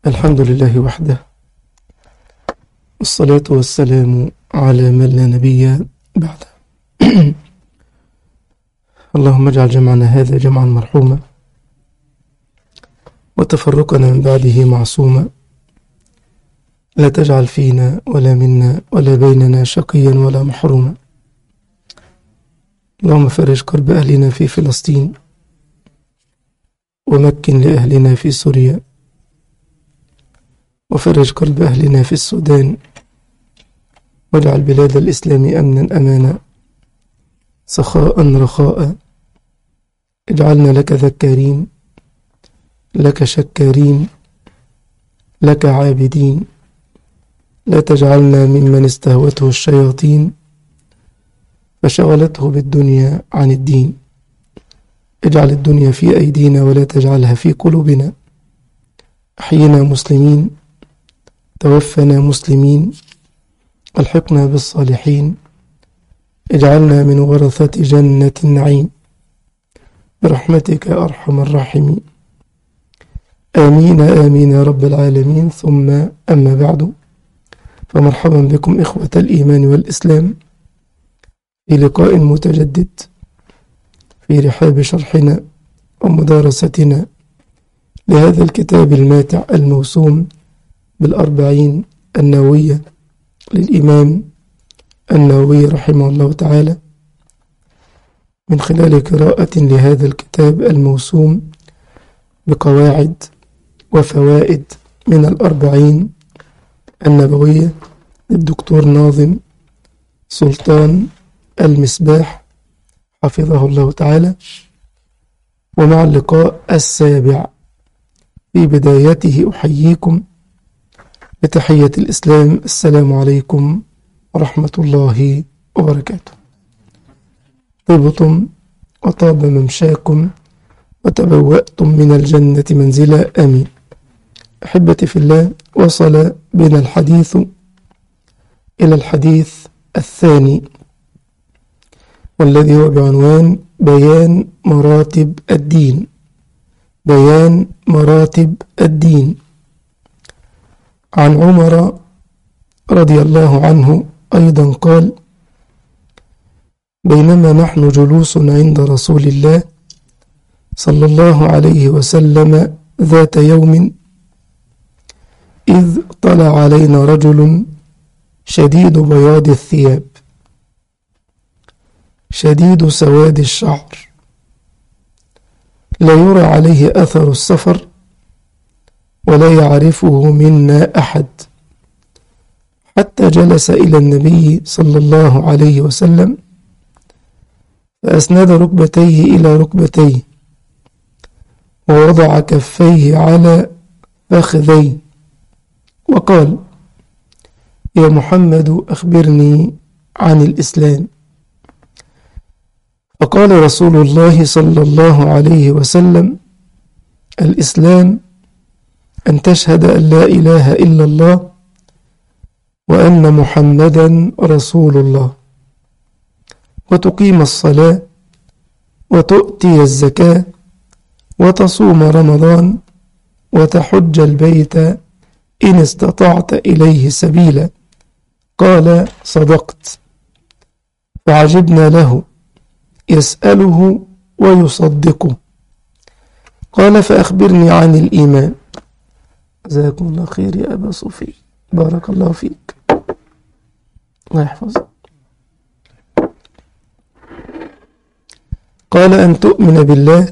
الحمد لله وحده والصلاة والسلام على من لا نبي بعده اللهم اجعل جمعنا هذا جمعا مرحوما وتفرقنا من بعده معصوما لا تجعل فينا ولا منا ولا بيننا شقيا ولا محروما اللهم فرج كرب أهلنا في فلسطين ومكن لأهلنا في سوريا وفرج كرب أهلنا في السودان واجعل بلاد الإسلام أمنا أمانا سخاء رخاء اجعلنا لك ذكارين لك شكارين لك عابدين لا تجعلنا ممن استهوته الشياطين فشغلته بالدنيا عن الدين اجعل الدنيا في أيدينا ولا تجعلها في قلوبنا أحينا مسلمين توفنا مسلمين الحقنا بالصالحين اجعلنا من ورثة جنة النعيم برحمتك يا أرحم الراحمين آمين آمين يا رب العالمين ثم أما بعد فمرحبا بكم إخوة الإيمان والإسلام في لقاء متجدد في رحاب شرحنا ومدارستنا لهذا الكتاب الماتع الموسوم بالأربعين النووية للإمام النووي رحمه الله تعالى من خلال قراءة لهذا الكتاب الموسوم بقواعد وفوائد من الأربعين النبوية للدكتور ناظم سلطان المسباح حفظه الله تعالى ومع اللقاء السابع في بدايته أحييكم بتحية الإسلام السلام عليكم ورحمة الله وبركاته طبتم وطاب ممشاكم وتبوأتم من الجنة منزلا آمين أحبتي في الله وصل بنا الحديث إلى الحديث الثاني والذي هو بعنوان بيان مراتب الدين بيان مراتب الدين عن عمر رضي الله عنه أيضا قال بينما نحن جلوس عند رسول الله صلى الله عليه وسلم ذات يوم إذ طلع علينا رجل شديد بياض الثياب شديد سواد الشعر لا يرى عليه أثر السفر ولا يعرفه منا أحد حتى جلس إلى النبي صلى الله عليه وسلم فأسند ركبتيه إلى ركبتيه ووضع كفيه على فخذيه وقال يا محمد أخبرني عن الإسلام فقال رسول الله صلى الله عليه وسلم الإسلام أن تشهد أن لا إله إلا الله وأن محمدا رسول الله وتقيم الصلاة وتؤتي الزكاة وتصوم رمضان وتحج البيت إن استطعت إليه سبيلا قال صدقت فعجبنا له يسأله ويصدقه قال فأخبرني عن الإيمان جزاكم الله خير يا أبا صوفي بارك الله فيك الله يحفظك قال أن تؤمن بالله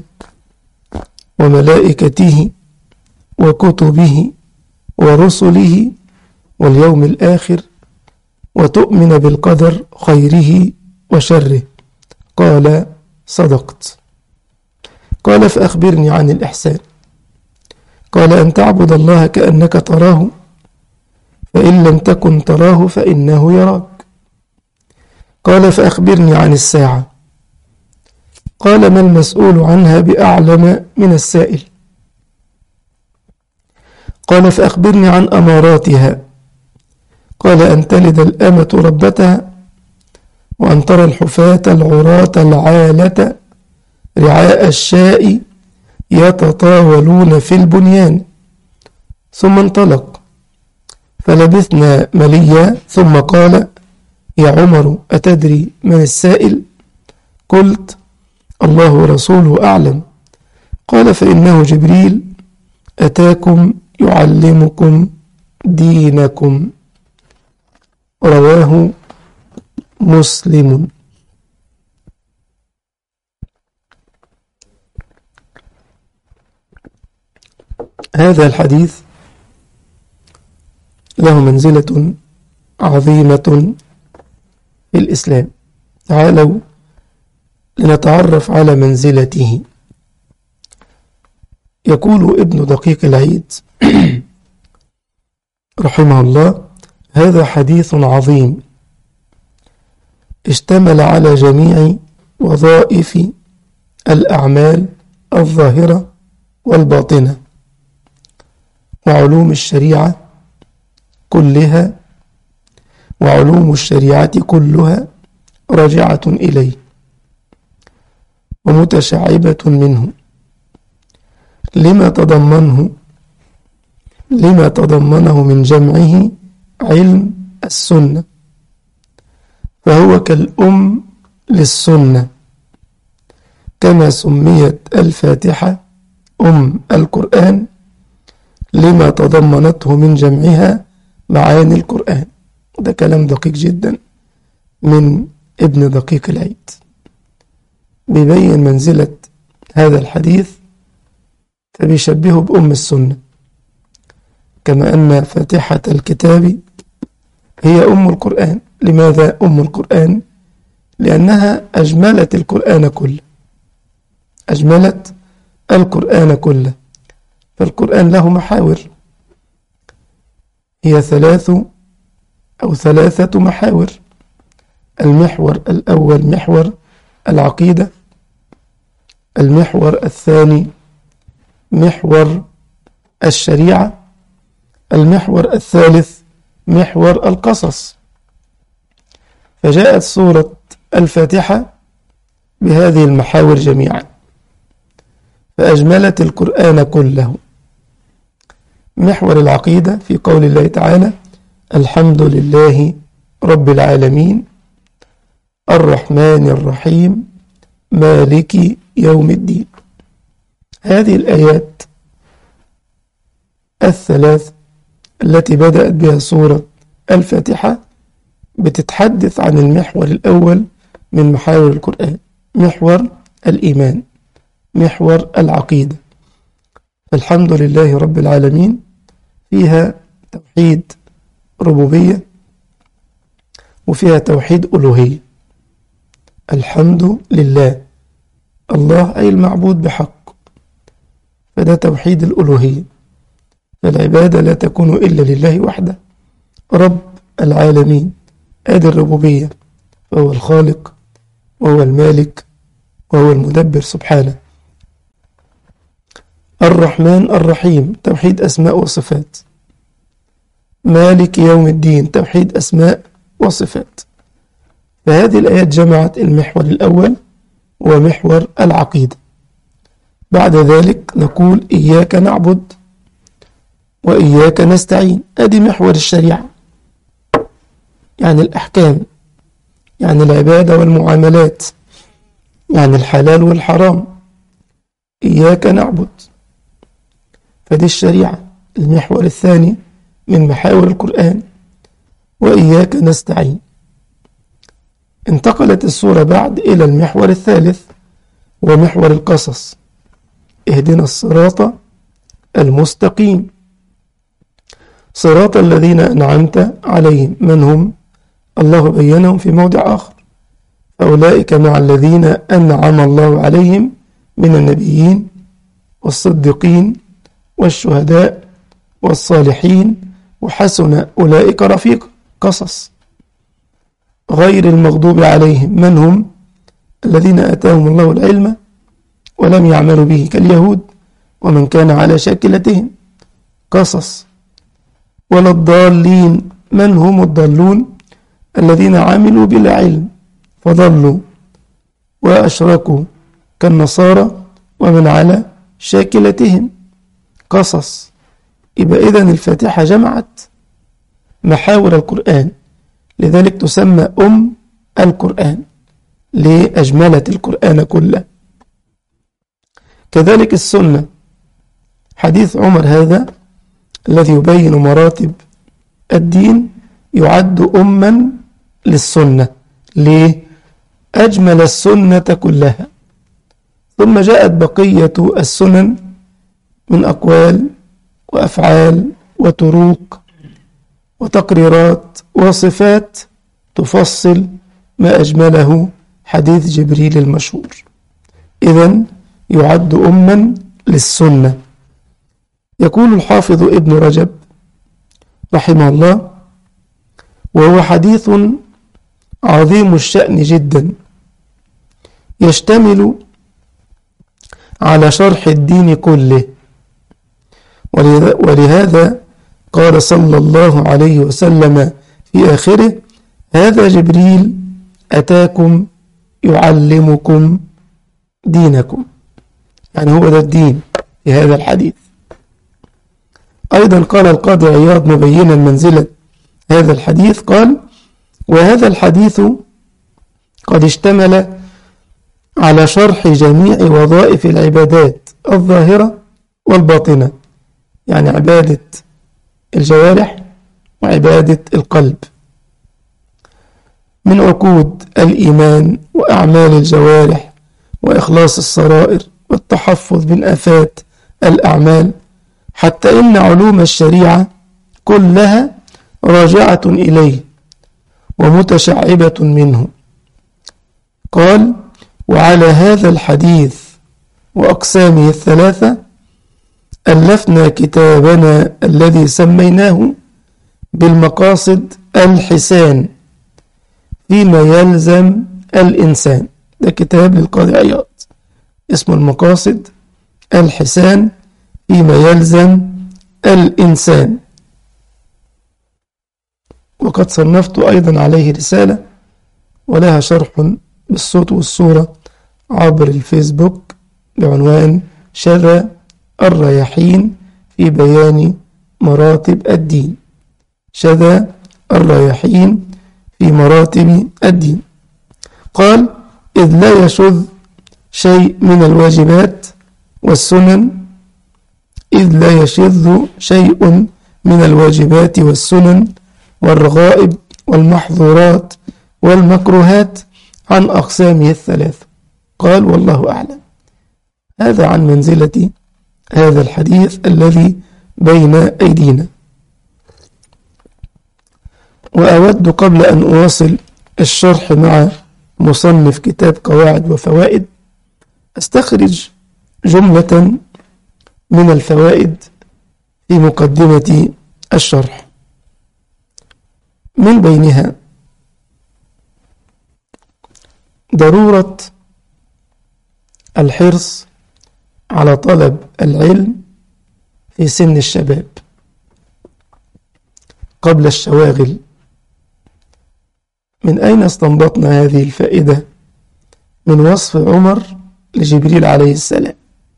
وملائكته وكتبه ورسله واليوم الآخر وتؤمن بالقدر خيره وشره قال صدقت قال فأخبرني عن الإحسان قال أن تعبد الله كأنك تراه فإن لم تكن تراه فإنه يراك قال فأخبرني عن الساعة قال ما المسؤول عنها بأعلم من السائل قال فأخبرني عن أماراتها قال أن تلد الأمة ربتها وأن ترى الحفاة العراة العالة رعاء الشاء يتطاولون في البنيان ثم انطلق فلبثنا مليا ثم قال يا عمر أتدري من السائل قلت الله ورسوله أعلم قال فإنه جبريل أتاكم يعلمكم دينكم رواه مسلم هذا الحديث له منزلة عظيمة في الإسلام تعالوا لنتعرف على منزلته يقول ابن دقيق العيد رحمه الله هذا حديث عظيم اشتمل على جميع وظائف الأعمال الظاهرة والباطنة وعلوم الشريعة كلها وعلوم الشريعة كلها راجعة إليه ومتشعبة منه لما تضمنه لما تضمنه من جمعه علم السنة فهو كالأم للسنة كما سميت الفاتحة أم القرآن لما تضمنته من جمعها معاني القرآن ده كلام دقيق جدا من ابن دقيق العيد بيبين منزلة هذا الحديث فبيشبهه بأم السنة كما أن فاتحة الكتاب هي أم القرآن لماذا أم القرآن؟ لأنها أجملت القرآن كله أجملت القرآن كله فالقرآن له محاور هي ثلاث أو ثلاثة محاور المحور الأول محور العقيدة المحور الثاني محور الشريعة المحور الثالث محور القصص فجاءت سورة الفاتحة بهذه المحاور جميعا فأجملت القرآن كله محور العقيدة في قول الله تعالى الحمد لله رب العالمين الرحمن الرحيم مالك يوم الدين هذه الآيات الثلاث التي بدأت بها سورة الفاتحة بتتحدث عن المحور الأول من محاور القرآن محور الإيمان محور العقيدة الحمد لله رب العالمين فيها توحيد ربوبية وفيها توحيد ألوهية الحمد لله الله أي المعبود بحق فده توحيد الألوهية فالعبادة لا تكون إلا لله وحده رب العالمين آدي الربوبية وهو الخالق وهو المالك وهو المدبر سبحانه الرحمن الرحيم توحيد أسماء وصفات مالك يوم الدين توحيد أسماء وصفات فهذه الآيات جمعت المحور الأول ومحور العقيدة بعد ذلك نقول إياك نعبد وإياك نستعين أدي محور الشريعة يعني الأحكام يعني العبادة والمعاملات يعني الحلال والحرام إياك نعبد فدي الشريعة المحور الثاني من محاور القرآن وإياك نستعين انتقلت السورة بعد إلى المحور الثالث ومحور القصص اهدنا الصراط المستقيم صراط الذين أنعمت عليهم من هم الله بينهم في موضع آخر فأولئك مع الذين أنعم الله عليهم من النبيين والصديقين والشهداء والصالحين وحسن أولئك رفيق قصص غير المغضوب عليهم من هم الذين أتاهم الله العلم ولم يعملوا به كاليهود ومن كان على شاكلتهم قصص ولا الضالين من هم الضالون الذين عملوا بلا علم فضلوا وأشركوا كالنصارى ومن على شاكلتهم قصص يبقى إذن الفاتحة جمعت محاور القرآن لذلك تسمى أم القرآن لأجملت القرآن كله كذلك السنة حديث عمر هذا الذي يبين مراتب الدين يعد أما للسنة ليه؟ أجمل السنة كلها ثم جاءت بقية السنن من أقوال وأفعال وتروق وتقريرات وصفات تفصل ما أجمله حديث جبريل المشهور إذا يعد أما للسنة يقول الحافظ ابن رجب رحمه الله وهو حديث عظيم الشأن جدا يشتمل على شرح الدين كله ولهذا قال صلى الله عليه وسلم في آخره هذا جبريل أتاكم يعلمكم دينكم يعني هو ده الدين في هذا الحديث أيضا قال القاضي عياض مبينا منزلة هذا الحديث قال وهذا الحديث قد اشتمل على شرح جميع وظائف العبادات الظاهرة والباطنة يعني عبادة الجوارح وعبادة القلب من عقود الإيمان وأعمال الجوارح وإخلاص السرائر والتحفظ من آفات الأعمال حتى إن علوم الشريعة كلها راجعة إليه ومتشعبة منه قال وعلى هذا الحديث وأقسامه الثلاثة ألفنا كتابنا الذي سميناه بالمقاصد الحسان فيما يلزم الإنسان ده كتاب للقاضي عياض اسمه المقاصد الحسان فيما يلزم الإنسان وقد صنفت أيضا عليه رسالة ولها شرح بالصوت والصورة عبر الفيسبوك بعنوان شذا الرياحين في بيان مراتب الدين شذا الرياحين في مراتب الدين قال إذ لا يشذ شيء من الواجبات والسنن إذ لا يشذ شيء من الواجبات والسنن والرغائب والمحظورات والمكروهات عن أقسامه الثلاثة قال والله أعلم هذا عن منزلة هذا الحديث الذي بين أيدينا وأود قبل أن أواصل الشرح مع مصنف كتاب قواعد وفوائد أستخرج جملة من الفوائد في مقدمة الشرح من بينها ضرورة الحرص على طلب العلم في سن الشباب قبل الشواغل من أين استنبطنا هذه الفائدة من وصف عمر لجبريل عليه السلام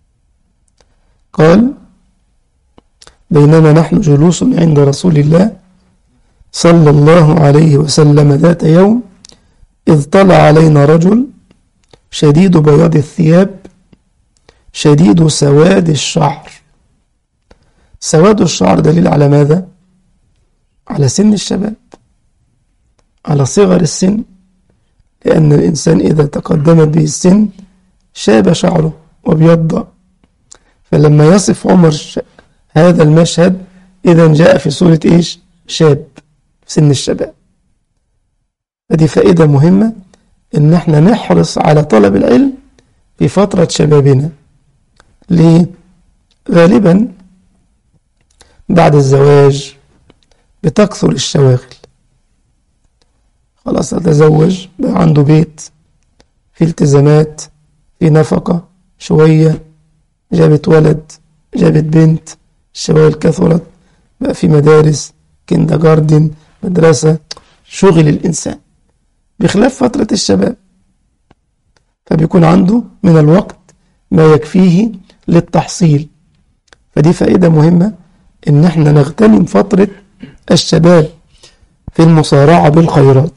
قال بينما نحن جلوس عند رسول الله صلى الله عليه وسلم ذات يوم إذ طلع علينا رجل شديد بياض الثياب شديد سواد الشعر سواد الشعر دليل على ماذا؟ على سن الشباب على صغر السن لأن الإنسان إذا تقدمت به السن شاب شعره وابيض فلما يصف عمر هذا المشهد إذا جاء في صورة إيش؟ شاب في سن الشباب فدي فائدة مهمة إن احنا نحرص على طلب العلم في فترة شبابنا ليه؟ غالبا بعد الزواج بتكثر الشواغل خلاص تزوج بقى عنده بيت في التزامات في نفقة شوية جابت ولد جابت بنت الشواغل كثرت بقى في مدارس كيندا جاردن مدرسة شغل الإنسان بخلاف فترة الشباب فبيكون عنده من الوقت ما يكفيه للتحصيل فدي فائدة مهمة إن احنا نغتنم فترة الشباب في المصارعة بالخيرات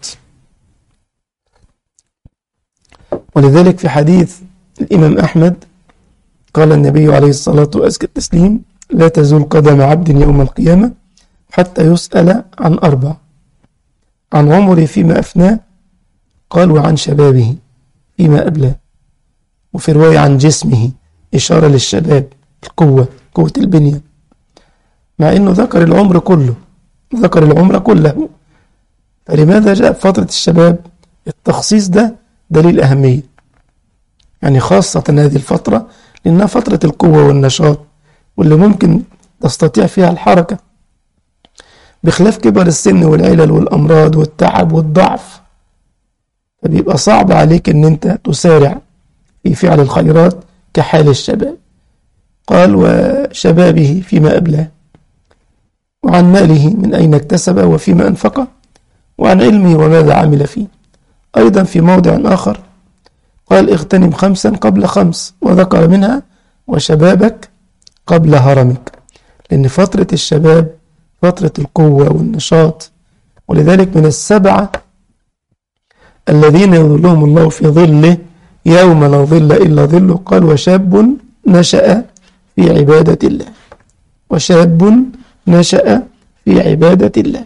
ولذلك في حديث الإمام أحمد قال النبي عليه الصلاة والتسليم لا تزول قدم عبد يوم القيامة حتى يسأل عن أربع عن عمره فيما أفناه قال وعن شبابه فيما أبلاه وفي رواية عن جسمه إشارة للشباب القوة قوة البنية مع أنه ذكر العمر كله ذكر العمر كله فلماذا جاء فترة الشباب التخصيص ده دليل أهمية يعني خاصة هذه الفترة لأنها فترة القوة والنشاط واللي ممكن تستطيع فيها الحركة بخلاف كبر السن والعلل والأمراض والتعب والضعف فبيبقى صعب عليك أن أنت تسارع في فعل الخيرات كحال الشباب قال وشبابه فيما أبلاه وعن ماله من أين اكتسب وفيما أنفقه وعن علمه وماذا عمل فيه أيضا في موضع آخر قال اغتنم خمسا قبل خمس وذكر منها وشبابك قبل هرمك لأن فترة الشباب فترة القوة والنشاط ولذلك من السبعة الذين يظلهم الله في ظله يوم لا ظل إلا ظله قال وشاب نشأ في عبادة الله وشاب نشأ في عبادة الله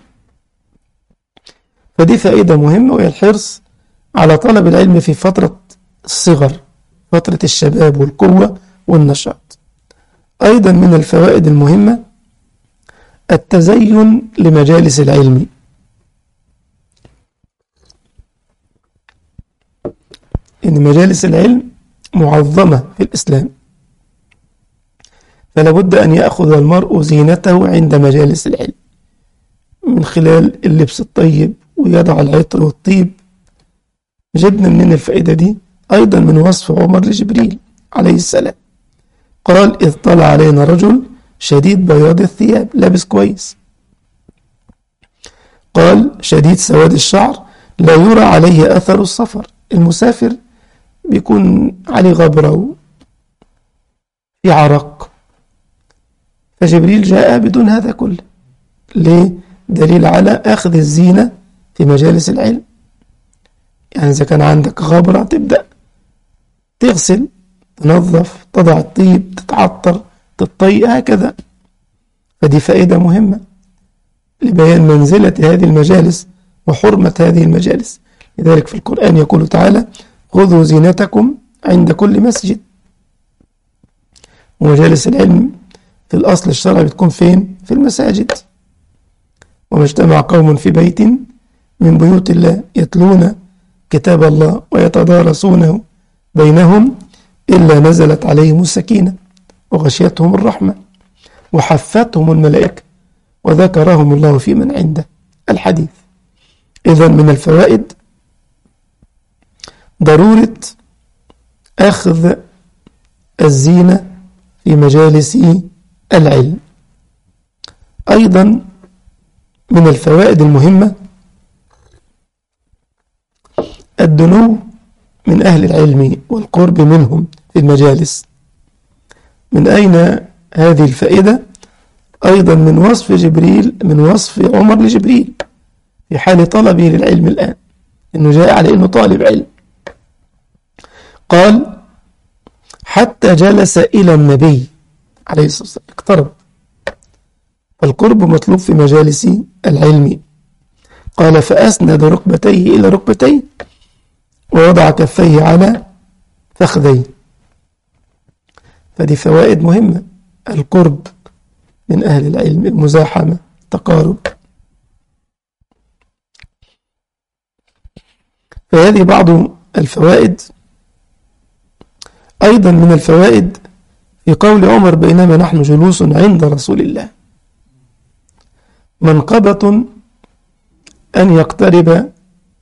فدي فائدة مهمة وهي الحرص على طلب العلم في فترة الصغر فترة الشباب والقوة والنشاط أيضا من الفوائد المهمة التزين لمجالس العلم إن مجالس العلم معظمة في الإسلام فلا بد أن يأخذ المرء زينته عند مجالس العلم من خلال اللبس الطيب ويضع العطر والطيب جبنا من الفائدة دي أيضا من وصف عمر لجبريل عليه السلام قال إذ طلع علينا رجل شديد بياض الثياب لابس كويس قال شديد سواد الشعر لا يرى عليه أثر السفر المسافر بيكون عليه غبرة في عرق فجبريل جاء بدون هذا كله ليه؟ دليل على أخذ الزينة في مجالس العلم يعني إذا كان عندك غبرة تبدأ تغسل تنظف تضع الطيب تتعطر تطي هكذا فدي فائدة مهمة لبيان منزلة هذه المجالس وحرمة هذه المجالس لذلك في القرآن يقول تعالى خذوا زينتكم عند كل مسجد ومجالس العلم في الأصل الشرعي بتكون فين؟ في المساجد وما اجتمع قوم في بيت من بيوت الله يتلون كتاب الله ويتدارسونه بينهم إلا نزلت عليهم السكينة وغشيتهم الرحمة وحفتهم الملائكة وذكرهم الله في من عنده الحديث إذا من الفوائد ضرورة أخذ الزينة في مجالس العلم أيضا من الفوائد المهمة الدنو من أهل العلم والقرب منهم في المجالس من أين هذه الفائدة أيضا من وصف جبريل من وصف عمر لجبريل في حال طلبه للعلم الآن إنه جاء على إنه طالب علم قال حتى جلس إلى النبي عليه الصلاة والسلام اقترب القرب مطلوب في مجالس العلم قال فأسند ركبتيه إلى ركبتيه ووضع كفيه على فخذيه فدي فوائد مهمة القرب من أهل العلم المزاحمة تقارب فهذه بعض الفوائد أيضا من الفوائد في قول عمر بينما نحن جلوس عند رسول الله منقبة أن يقترب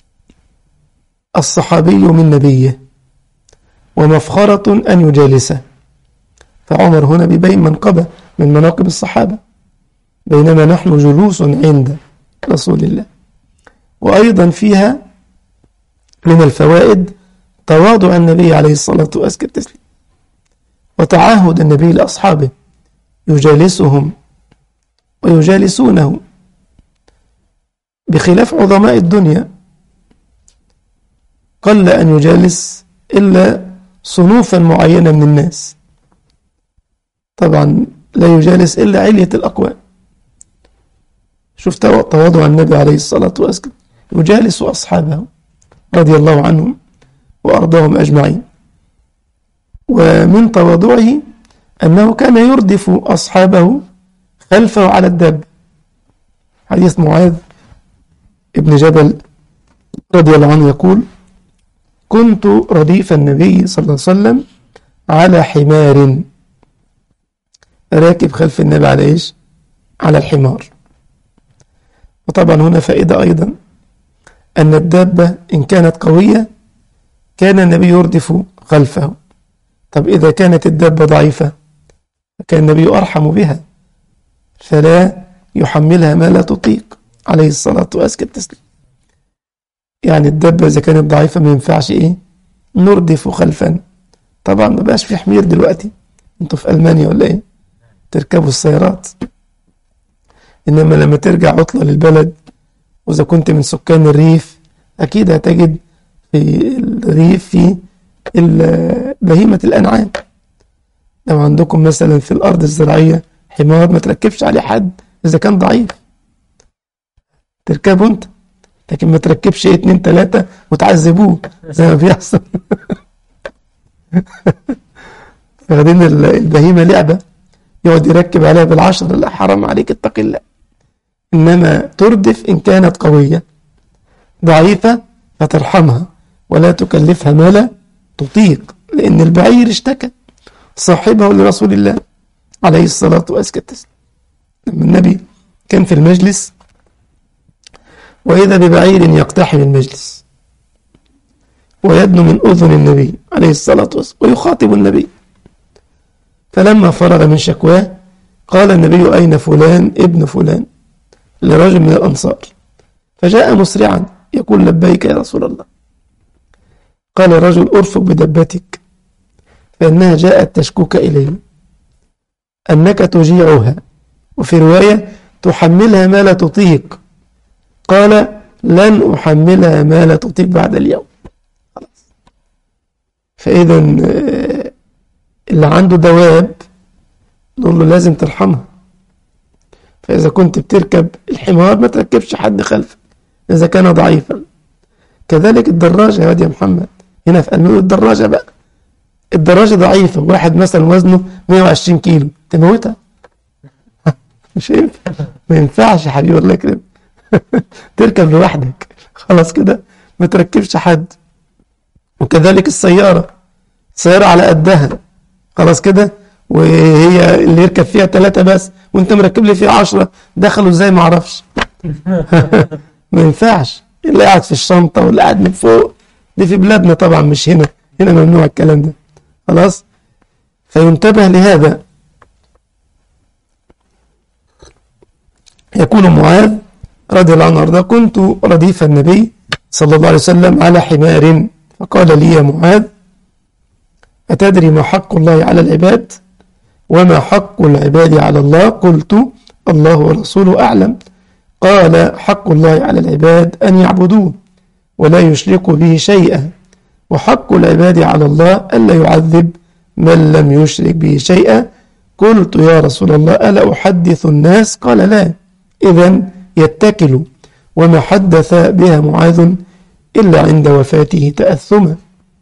الصحابي من نبيه ومفخرة أن يجالسه فعمر هنا بيبين منقبة من مناقب الصحابة بينما نحن جلوس عند رسول الله وأيضا فيها من الفوائد تواضع النبي عليه الصلاة والسلام وتعاهد النبي لأصحابه يجالسهم ويجالسونه بخلاف عظماء الدنيا قل أن يجالس إلا صنوفا معينة من الناس طبعا لا يجالس إلا علية الأقوام شفت تواضع النبي عليه الصلاة والسلام يجالس أصحابه رضي الله عنهم وأرضاهم أجمعين ومن تواضعه أنه كان يردف أصحابه خلفه على الدب حديث معاذ ابن جبل رضي الله عنه يقول كنت رديف النبي صلى الله عليه وسلم على حمار راكب خلف النبي على ايش على الحمار وطبعا هنا فائدة أيضا أن الدابة إن كانت قوية كان النبي يردف خلفه طب إذا كانت الدابة ضعيفة كان النبي أرحم بها فلا يحملها ما لا تطيق عليه الصلاة وأزكى التسليم يعني الدابة إذا كانت ضعيفة ما ينفعش إيه نردف خلفا طبعا ما بقاش في حمير دلوقتي انتوا في ألمانيا ولا إيه تركبوا السيارات إنما لما ترجع عطلة للبلد وإذا كنت من سكان الريف أكيد هتجد في الريف في بهيمة الأنعام لو عندكم مثلا في الأرض الزراعية حمار ما تركبش عليه حد إذا كان ضعيف تركبه أنت لكن ما تركبش ايه اتنين تلاتة وتعذبوه زي ما بيحصل واخدين البهيمة لعبة يقعد يركب عليها بالعشر لا حرام عليك اتق الله إنما تردف إن كانت قوية ضعيفة فترحمها ولا تكلفها ما لا تطيق لأن البعير اشتكى صاحبه لرسول الله عليه الصلاة والسلام لما النبي كان في المجلس وإذا ببعير يقتحم المجلس ويدنو من أذن النبي عليه الصلاة والسلام ويخاطب النبي فلما فرغ من شكواه قال النبي أين فلان ابن فلان لرجل من الأنصار فجاء مسرعا يقول لبيك يا رسول الله قال الرجل أرفق بدبتك فإنها جاءت تشكوك إلي أنك تجيعها وفي رواية تحملها ما لا تطيق قال لن أحملها ما لا تطيق بعد اليوم خلاص فإذا اللي عنده دواب نقول له لازم ترحمها فإذا كنت بتركب الحمار ما تركبش حد خلفك إذا كان ضعيفا كذلك الدراجة يا واد يا محمد هنا في ألمانيا الدراجة بقى الدراجة ضعيفة واحد مثلا وزنه 120 كيلو تموتها مش ينفع ما ينفعش يا حبيبي الله يكرمك تركب لوحدك خلاص كده ما تركبش حد وكذلك السيارة السيارة على قدها خلاص كده وهي اللي يركب فيها ثلاثة بس وانت مركب لي فيها عشرة دخلوا ازاي ما اعرفش ما ينفعش اللي قاعد في الشنطة واللي قاعد من فوق دي في بلادنا طبعا مش هنا هنا ممنوع الكلام ده خلاص فينتبه لهذا يقول معاذ رضي الله عنه وارضاه كنت رديف النبي صلى الله عليه وسلم على حمار فقال لي يا معاذ أتدري ما حق الله على العباد وما حق العباد على الله قلت الله ورسوله أعلم قال حق الله على العباد أن يعبدوه ولا يشركوا به شيئا وحق العباد على الله ألا يعذب من لم يشرك به شيئا قلت يا رسول الله ألا أحدث الناس قال لا إذا يتكل وما حدث بها معاذ إلا عند وفاته تأثما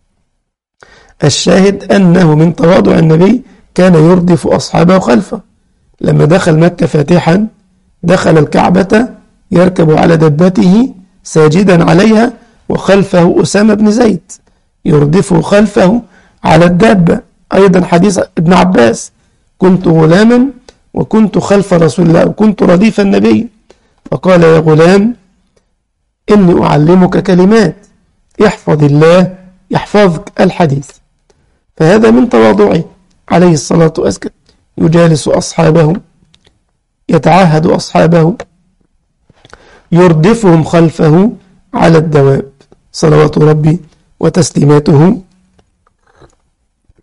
الشاهد أنه من تواضع النبي كان يردف أصحابه خلفه لما دخل مكة فاتحا دخل الكعبة يركب على دبته ساجدا عليها وخلفه أسامة بن زيد يردفه خلفه على الدابة أيضا حديث ابن عباس كنت غلاما وكنت خلف رسول الله وكنت رديف النبي فقال يا غلام إني أعلمك كلمات احفظ الله يحفظك الحديث فهذا من تواضعه عليه الصلاة والسلام يجالس أصحابه يتعاهد أصحابه يردفهم خلفه على الدواب صلوات ربي وتسليماته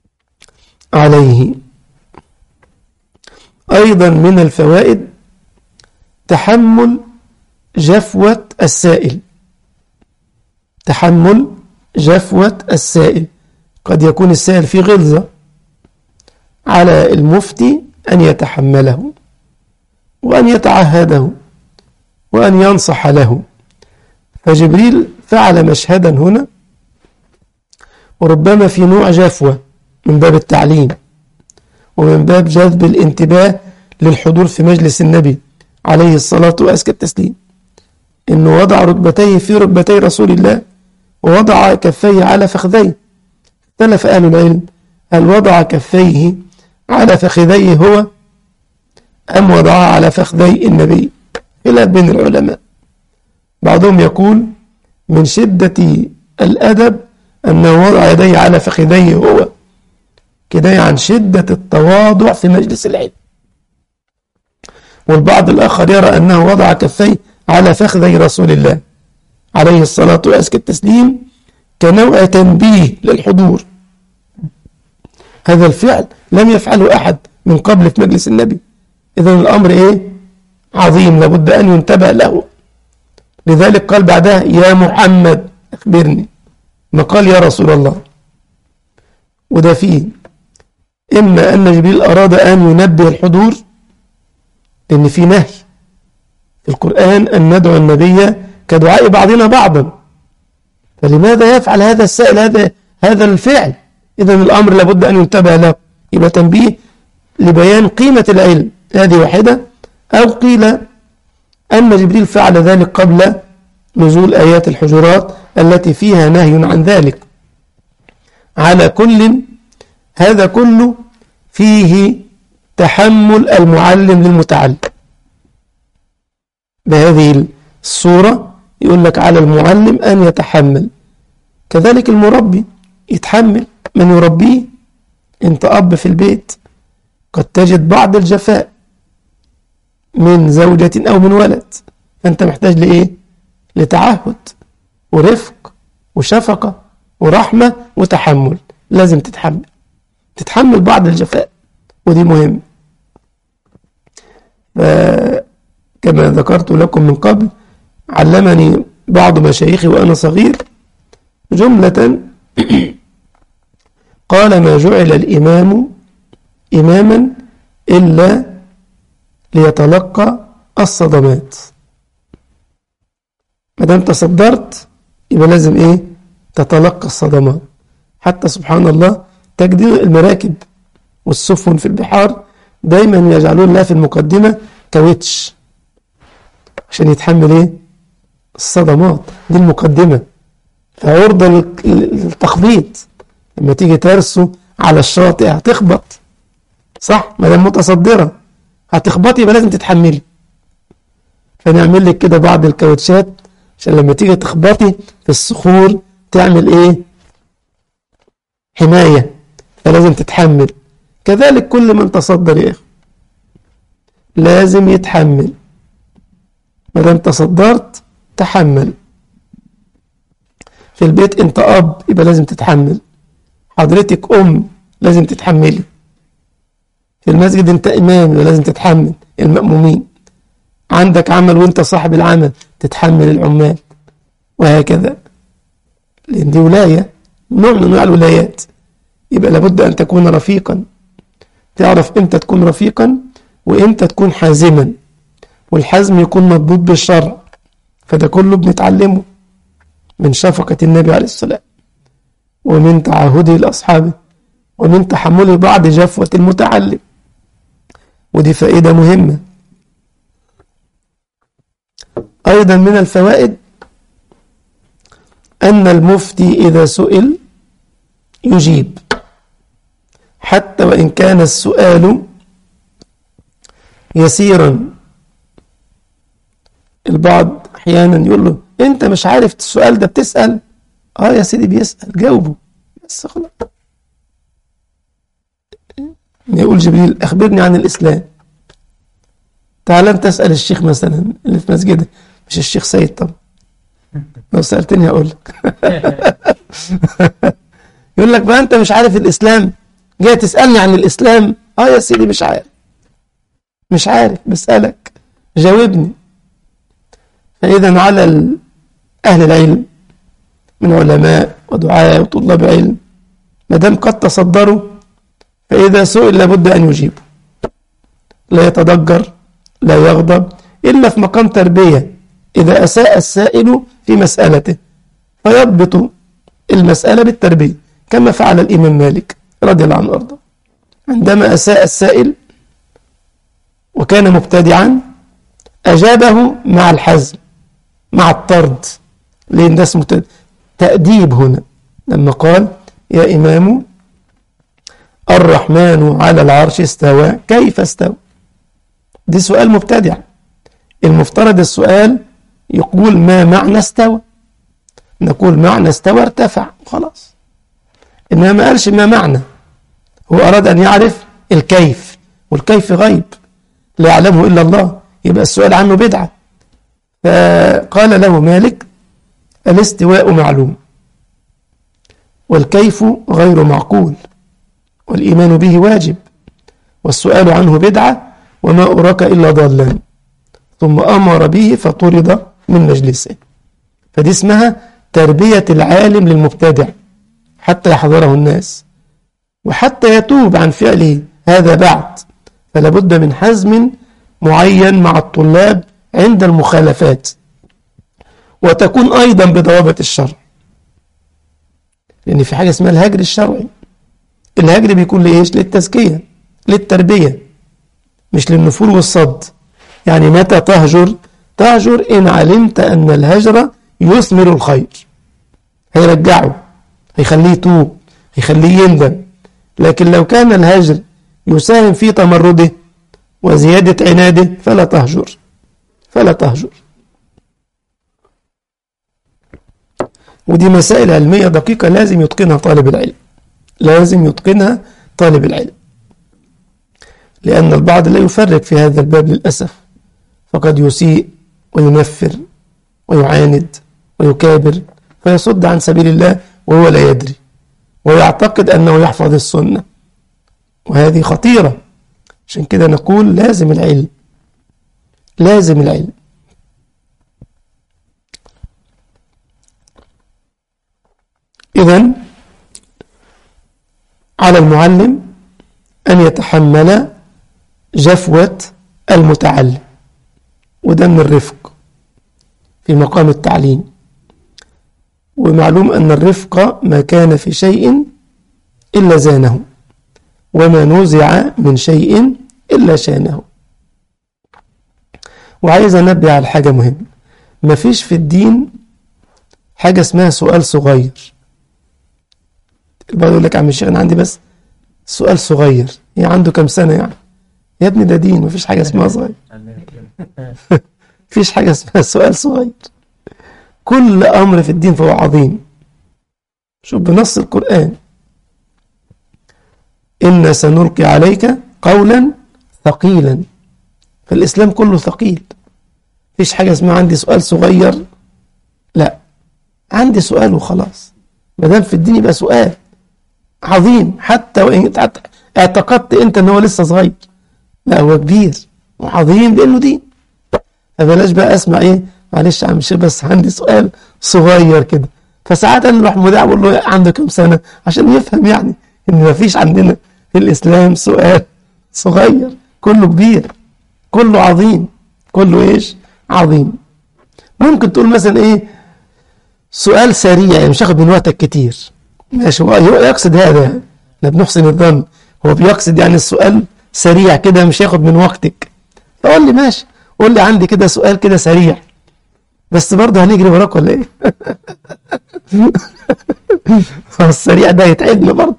عليه أيضا من الفوائد تحمل جفوة السائل تحمل جفوة السائل قد يكون السائل في غلظة على المفتي أن يتحمله وأن يتعهده وأن ينصح له فجبريل فعل مشهدا هنا وربما في نوع جفوة من باب التعليم ومن باب جذب الانتباه للحضور في مجلس النبي عليه الصلاة وأزكى التسليم إنه وضع ركبتيه في ركبتي رسول الله ووضع كفيه على فخذيه اختلف أهل العلم هل وضع كفيه على فخذيه هو أم وضعها على فخذي النبي خلاف بين العلماء بعضهم يقول من شدة الأدب أنه وضع يديه على فخذيه هو كده عن شدة التواضع في مجلس العلم والبعض الآخر يرى أنه وضع كفيه على فخذي رسول الله عليه الصلاة وأزكى التسليم كنوع تنبيه للحضور هذا الفعل لم يفعله أحد من قبل في مجلس النبي إذا الأمر إيه عظيم لابد أن ينتبه له لذلك قال بعدها يا محمد أخبرني ما قال يا رسول الله وده فيه إما أن جبريل أراد أن ينبه الحضور لأن في نهي في القرآن أن ندعو النبي كدعاء بعضنا بعضا فلماذا يفعل هذا السائل هذا هذا الفعل إذا الأمر لابد أن ينتبه له يبقى تنبيه لبيان قيمة العلم هذه واحدة أو قيل أن جبريل فعل ذلك قبل نزول آيات الحجرات التي فيها نهي عن ذلك على كل هذا كله فيه تحمل المعلم للمتعلم بهذه الصورة يقول لك على المعلم أن يتحمل كذلك المربي يتحمل من يربيه انت أب في البيت قد تجد بعض الجفاء من زوجة أو من ولد فأنت محتاج لإيه لتعهد ورفق وشفقة ورحمة وتحمل لازم تتحمل تتحمل بعض الجفاء ودي مهم كما ذكرت لكم من قبل علمني بعض مشايخي وأنا صغير جملة قال ما جعل الإمام إماما إلا ليتلقى الصدمات ما دام تصدرت يبقى لازم إيه تتلقى الصدمات حتى سبحان الله تجد المراكب والسفن في البحار دايما يجعلون لها في المقدمة كاوتش عشان يتحمل ايه الصدمات دي المقدمة فعرضة للتخبيط لما تيجي ترسو على الشاطئ هتخبط صح ما دام متصدرة هتخبطي يبقى لازم تتحملي فنعمل لك كده بعض الكاوتشات عشان لما تيجي تخبطي في الصخور تعمل ايه حماية فلازم تتحمل كذلك كل من تصدر يا اخي لازم يتحمل ما دام تصدرت تحمل في البيت انت اب يبقى لازم تتحمل حضرتك ام لازم تتحملي في المسجد انت امام يبقى لازم تتحمل المأمومين عندك عمل وانت صاحب العمل تتحمل العمال وهكذا لان دي ولاية نوع من انواع الولايات يبقى لابد ان تكون رفيقا تعرف امتى تكون رفيقا وامتى تكون حازما والحزم يكون مضبوط بالشرع فده كله بنتعلمه من شفقة النبي عليه السلام ومن تعهده لأصحابه ومن تحمله بعد جفوة المتعلم ودي فائدة مهمة أيضا من الفوائد أن المفتي إذا سئل يجيب حتى وإن كان السؤال يسيرا البعض أحيانا يقول له أنت مش عارف السؤال ده بتسأل آه يا سيدي بيسأل جاوبه بس خلاص يقول جبريل أخبرني عن الإسلام تعال أنت تسأل الشيخ مثلا اللي في مسجده مش الشيخ سيد طبعا لو سألتني هقول لك يقول لك بقى أنت مش عارف الإسلام جاي تسألني عن الإسلام آه يا سيدي مش عارف مش عارف بسألك جاوبني فإذا على ال- أهل العلم من علماء ودعاء وطلاب علم ما دام قد تصدروا فإذا سئل لابد أن يجيبوا لا يتضجر لا يغضب إلا في مقام تربية إذا أساء السائل في مسألته فيضبط المسألة بالتربية كما فعل الإمام مالك رضي الله عنه وأرضاه عندما أساء السائل وكان مبتدعا أجابه مع الحزم مع الطرد لأن ده اسمه ت- تأديب هنا لما قال يا إمام الرحمن على العرش استوى كيف استوى دي سؤال مبتدع المفترض السؤال يقول ما معنى استوى نقول معنى استوى ارتفع خلاص إنما ما قالش ما معنى هو أراد أن يعرف الكيف والكيف غيب لا يعلمه إلا الله يبقى السؤال عنه بدعة فقال له مالك الاستواء معلوم والكيف غير معقول والإيمان به واجب والسؤال عنه بدعة وما أراك إلا ضالا ثم أمر به فطرد من مجلسه فدي اسمها تربية العالم للمبتدع حتى يحضره الناس وحتى يتوب عن فعله هذا بعد فلا بد من حزم معين مع الطلاب عند المخالفات وتكون أيضا بضوابط الشرع لأن في حاجة اسمها الهجر الشرعي الهجر بيكون لإيش؟ للتزكية للتربية مش للنفور والصد يعني متى تهجر تهجر إن علمت أن الهجر يثمر الخير هيرجعه هيخليه يتوب هيخليه يندم لكن لو كان الهجر يساهم في تمرده وزيادة عناده فلا تهجر فلا تهجر ودي مسائل علمية دقيقة لازم يتقنها طالب العلم لازم يتقنها طالب العلم لأن البعض لا يفرق في هذا الباب للأسف فقد يسيء وينفر ويعاند ويكابر فيصد عن سبيل الله وهو لا يدري ويعتقد أنه يحفظ السنة وهذه خطيرة عشان كده نقول لازم العلم لازم العلم إذا على المعلم أن يتحمل جفوة المتعلم وده من الرفق في مقام التعليم ومعلوم أن الرفق ما كان في شيء إلا زانه وما نزع من شيء إلا شانه وعايز أنبه على حاجة مهمة مفيش في الدين حاجة اسمها سؤال صغير البعض يقول لك يا عم الشيخ أنا عندي بس سؤال صغير هي عنده كم سنة يعني يا ابني ده دين مفيش حاجة اسمها صغير مفيش حاجة اسمها سؤال صغير كل أمر في الدين فهو عظيم شوف بنص القرآن إنا سنلقي عليك قولا ثقيلا فالإسلام كله ثقيل مفيش حاجة اسمها عندي سؤال صغير لا عندي سؤال وخلاص ما دام في الدين يبقى سؤال عظيم حتى وإن اعتقدت أنت أن هو لسه صغير لا هو كبير وعظيم لأنه دين فبلاش بقى أسمع إيه معلش يا عم الشيخ بس عندي سؤال صغير كده فساعات انا اروح مذيع بقول له عنده كام سنه عشان يفهم يعني ان ما فيش عندنا في الاسلام سؤال صغير كله كبير كله عظيم كله ايش عظيم ممكن تقول مثلا ايه سؤال سريع يعني مش هاخد من وقتك كتير ماشي هو يقصد هذا احنا بنحسن الظن هو بيقصد يعني السؤال سريع كده مش هياخد من وقتك فقول لي ماشي قول لي عندي كده سؤال كده سريع بس برضه هنجري وراك ولا ايه السريع ده يتعبنا برضه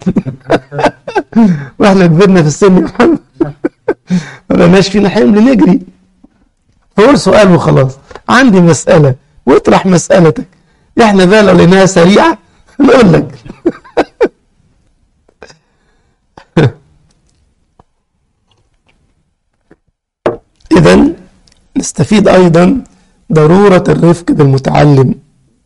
واحنا كبرنا في السن يا محمد ما بقناش فينا حمل نجري فقول سؤال وخلاص عندي مسألة واطرح مسألتك احنا بقى لو لقيناها سريعة نقول لك إذا نستفيد أيضا ضرورة الرفق بالمتعلم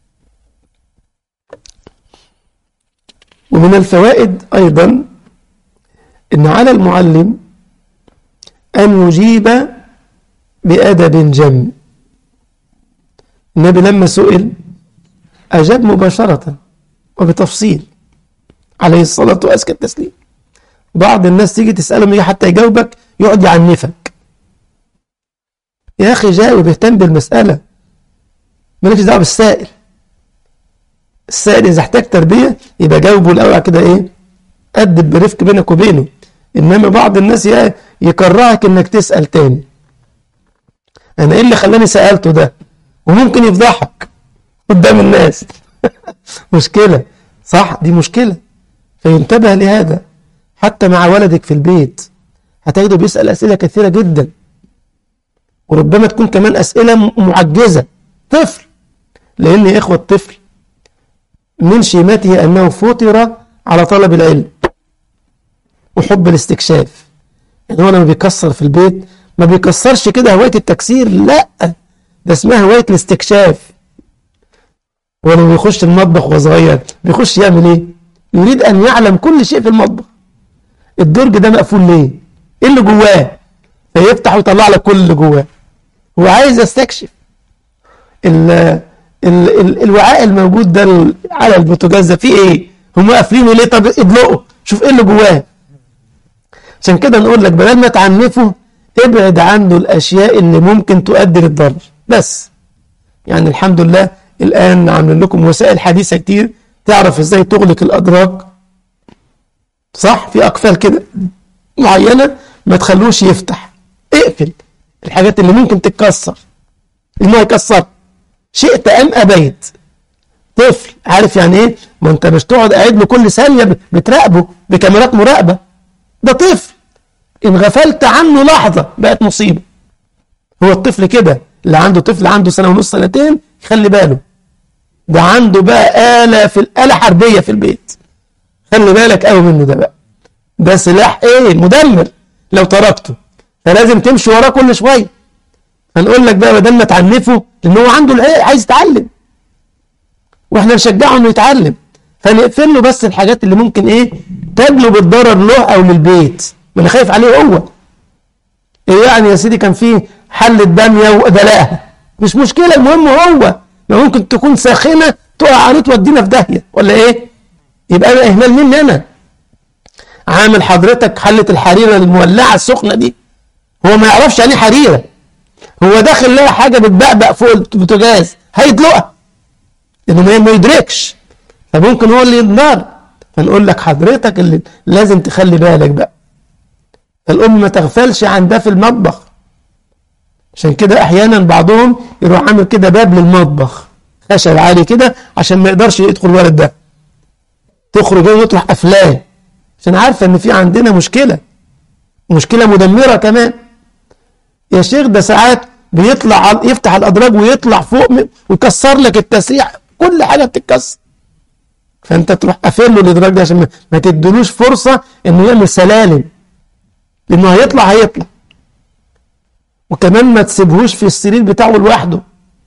ومن الفوائد أيضا أن على المعلم أن يجيب بأدب جم النبي لما سئل أجاب مباشرة وبتفصيل عليه الصلاة وأزكى التسليم بعض الناس تيجي تسأله يجي حتى يجاوبك يقعد يعنفك يا أخي جاوب اهتم بالمسألة مالكش دعوة بالسائل السائل إذا احتاج تربية يبقى جاوبه الأول كده إيه أدب برفق بينك وبينه إنما بعض الناس يكرهك إنك تسأل تاني أنا إيه اللي خلاني سألته ده وممكن يفضحك قدام الناس مشكلة صح دي مشكلة فينتبه لهذا حتى مع ولدك في البيت هتجده بيسأل أسئلة كثيرة جدا وربما تكون كمان أسئلة معجزة طفل لأن يا إخوة الطفل من شيمته أنه فطر على طلب العلم وحب الاستكشاف يعني هو لما بيكسر في البيت ما بيكسرش كده هواية التكسير لا ده اسمها هواية الاستكشاف هو لما بيخش المطبخ وهو صغير بيخش يعمل ايه يريد ان يعلم كل شيء في المطبخ الدرج ده مقفول ليه ايه اللي جواه فيفتح ويطلع لك كل اللي جواه هو عايز يستكشف ال ال ال الوعاء الموجود ده على البوتاجاز ده فيه ايه هم قافلينه ليه طب ادلقه شوف ايه اللي جواه عشان كده نقول لك بدل ما تعنفه ابعد عنه الاشياء اللي ممكن تؤدي للضرر بس يعني الحمد لله الان عاملين لكم وسائل حديثه كتير تعرف ازاي تغلق الادراج صح في اقفال كده معينه ما تخلوش يفتح اقفل الحاجات اللي ممكن تتكسر انه يكسر شئت ام ابيت طفل عارف يعني ايه ما انت مش تقعد قاعد له كل ثانيه بتراقبه بكاميرات مراقبه ده طفل ان غفلت عنه لحظه بقت مصيبه هو الطفل كده اللي عنده طفل عنده سنه ونص سنتين خلي باله ده عنده بقى آلة في الآلة حربية في البيت خلي بالك قوي منه ده بقى ده سلاح ايه مدمر لو تركته فلازم تمشي وراه كل شويه هنقول لك بقى بدل ما تعنفه لان هو عنده العيق عايز يتعلم واحنا نشجعه انه يتعلم فنقفل له بس الحاجات اللي ممكن ايه تجلب الضرر له او للبيت ما انا خايف عليه هو ايه يعني يا سيدي كان في حلة باميه ودلقها مش مشكله المهم هو ما ممكن تكون ساخنه تقع عليه تودينا في داهيه ولا ايه يبقى انا اهمال مني انا عامل حضرتك حله الحريره المولعه السخنه دي هو ما يعرفش يعني حريره هو داخل لها حاجه بتبقبق فوق البوتاجاز هيدلقها لانه ما يدركش فممكن هو اللي ينضر فنقول لك حضرتك اللي لازم تخلي بالك بقى الام ما تغفلش عن ده في المطبخ عشان كده احيانا بعضهم يروح عامل كده باب للمطبخ خشب عالي كده عشان ما يقدرش يدخل الولد ده تخرج وتروح قفلاه عشان عارفه ان في عندنا مشكله مشكله مدمره كمان يا شيخ ده ساعات بيطلع يفتح الادراج ويطلع فوق ويكسر لك التسريح كل حاجه بتتكسر فانت تروح قافل له الادراج ده عشان ما تدلوش فرصه انه يعمل سلالم لانه هيطلع هيطلع وكمان ما تسيبهوش في السرير بتاعه لوحده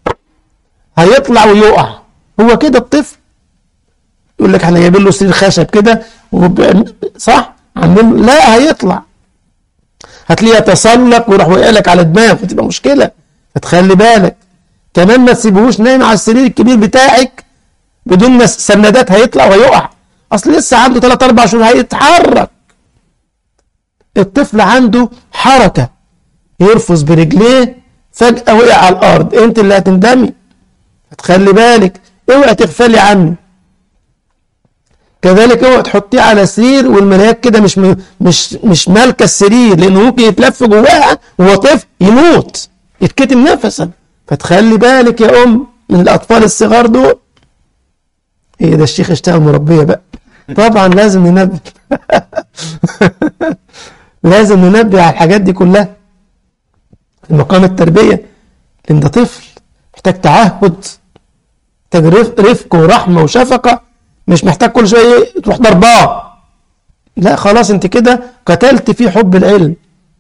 هيطلع ويقع هو كده الطفل يقول لك احنا جايبين له سرير خشب كده وب... صح عاملين لا هيطلع هتلاقيه يتسلق ويروح واقع لك على دماغه فتبقى مشكله فتخلي بالك كمان ما تسيبهوش نايم على السرير الكبير بتاعك بدون سندات هيطلع ويقع اصل لسه عنده 3 4 شهور هيتحرك الطفل عنده حركه يرفض برجليه فجأة وقع على الأرض أنت اللي هتندمي هتخلي بالك اوعى تغفلي عنه كذلك اوعى تحطيه على سرير والملايات كده مش م... مش مش مالكه السرير لانه ممكن يتلف جواها وهو طفل يموت يتكتم نفسا فتخلي بالك يا ام من الاطفال الصغار دول ايه ده الشيخ اشتغل مربيه بقى طبعا لازم ننبه لازم ننبه على الحاجات دي كلها في مقام التربية لأن ده طفل محتاج تعهد محتاج رفق ورحمة وشفقة مش محتاج كل شوية تروح ضرباه لا خلاص انت كده قتلت فيه حب العلم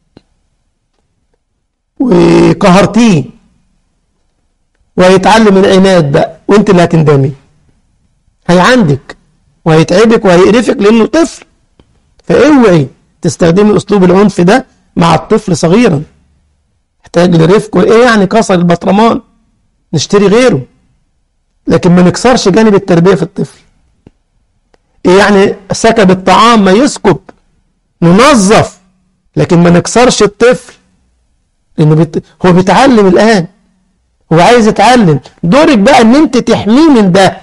وقهرتيه وهيتعلم العناد بقى وانت اللي هتندمي هيعندك وهيتعبك وهيقرفك لانه طفل فاوعي تستخدمي اسلوب العنف ده مع الطفل صغيرا محتاج لرفق ايه يعني كسر البطرمان نشتري غيره لكن ما نكسرش جانب التربية في الطفل ايه يعني سكب الطعام ما يسكب ننظف لكن ما نكسرش الطفل لانه بيت... هو بيتعلم الان هو عايز يتعلم دورك بقى ان انت تحميه من ده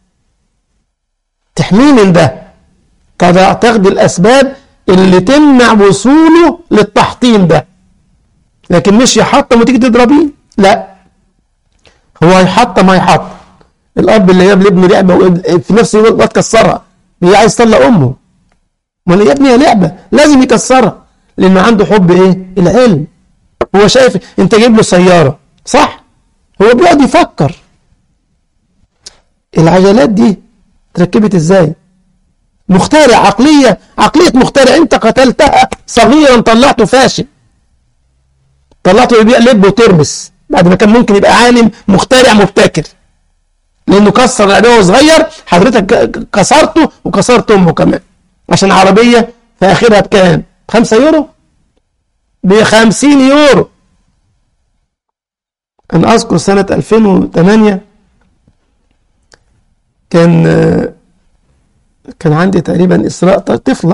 تحميه من ده تضع تاخد الاسباب اللي تمنع وصوله للتحطيم ده لكن مش يحطم وتيجي تضربيه لا هو هيحطم هيحطم الاب اللي جاب لابنه لعبه في نفس الوقت كسرها هي عايز تطلق امه امال يا ابني هي لعبه لازم يكسرها لانه عنده حب ايه العلم هو شايف انت جايب له سياره صح هو بيقعد يفكر العجلات دي تركبت ازاي مخترع عقلية عقلية مخترع انت قتلتها صغيرا طلعته فاشل طلعته يبيع لب وترمس بعد ما كان ممكن يبقى عالم مخترع مبتكر لانه كسر العدو صغير حضرتك كسرته وكسرت امه كمان عشان عربية في اخرها بكام خمسة يورو بخمسين يورو انا اذكر سنة 2008 كان كان عندي تقريبا إسراء طفلة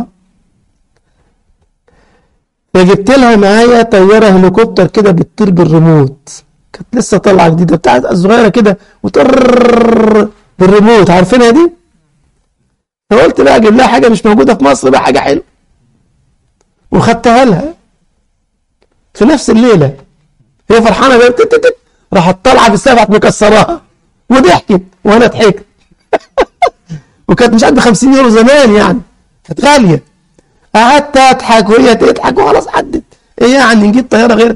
فجبت لها معايا طيارة هليكوبتر كده بتطير بالريموت كانت لسه طالعة جديدة بتاعت الصغيرة كده وتر بالريموت عارفينها دي؟ فقلت بقى اجيب لها حاجة مش موجودة في مصر بقى حاجة حلوة وخدتها لها في نفس الليلة هي فرحانة بقى راحت طالعة في السقف مكسراها وضحكت وانا ضحكت وكانت مش قد 50 يورو زمان يعني كانت غاليه قعدت اضحك وهي تضحك وخلاص عدت ايه يعني نجيب طياره غيرها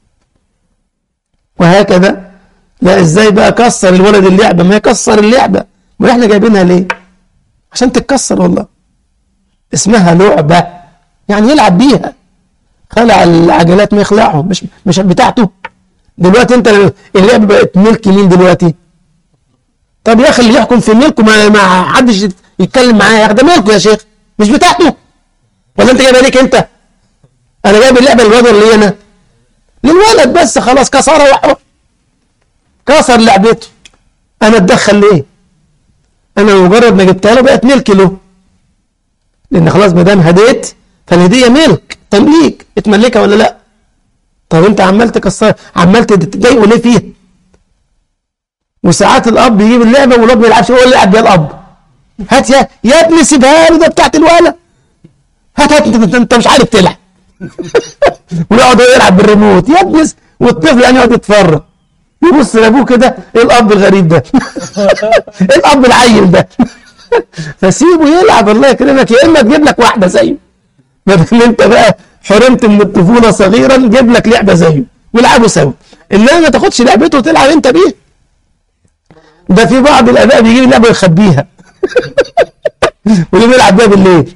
وهكذا لا ازاي بقى كسر الولد اللعبه ما يكسر اللعبه ما احنا جايبينها ليه عشان تتكسر والله اسمها لعبه يعني يلعب بيها خلع العجلات ما يخلعهم مش مش بتاعته دلوقتي انت اللعبه بقت ملك مين دلوقتي طب يا اخي اللي يحكم في ملكه ما, ما حدش يتكلم معاه يا اخي ده ملكه يا شيخ مش بتاعته ولا انت جايبها ليك انت انا جايب اللعبه للولد ولا لي انا للولد بس خلاص كسرها وحوه كسر لعبته انا اتدخل ليه انا مجرد ما جبتها له بقت ملك له لان خلاص ما دام هديت فالهديه ملك تمليك اتملكها ولا لا طب انت عمال تكسر عمال تضايقه ليه فيها وساعات الاب يجيب اللعبه والاب ما يلعبش هو اللي يلعب بيها الاب هات يا يا ابني سيبها له ده بتاعت الولد هات هات انت, انت مش عارف تلعب ويقعد يلعب بالريموت يا ابني والطفل يعني يقعد يتفرج يبص لابوه كده ايه الاب الغريب ده ايه الاب العيل ده فسيبه يلعب الله يكرمك يا اما تجيب لك واحده زيه ما دام انت بقى حرمت من الطفوله صغيرا جيب لك لعبه زيه والعبوا سوا انما ما تاخدش لعبته وتلعب انت بيها ده في بعض الاباء بيجيب اللعبه ويخبيها واللي بيلعب بيها بالليل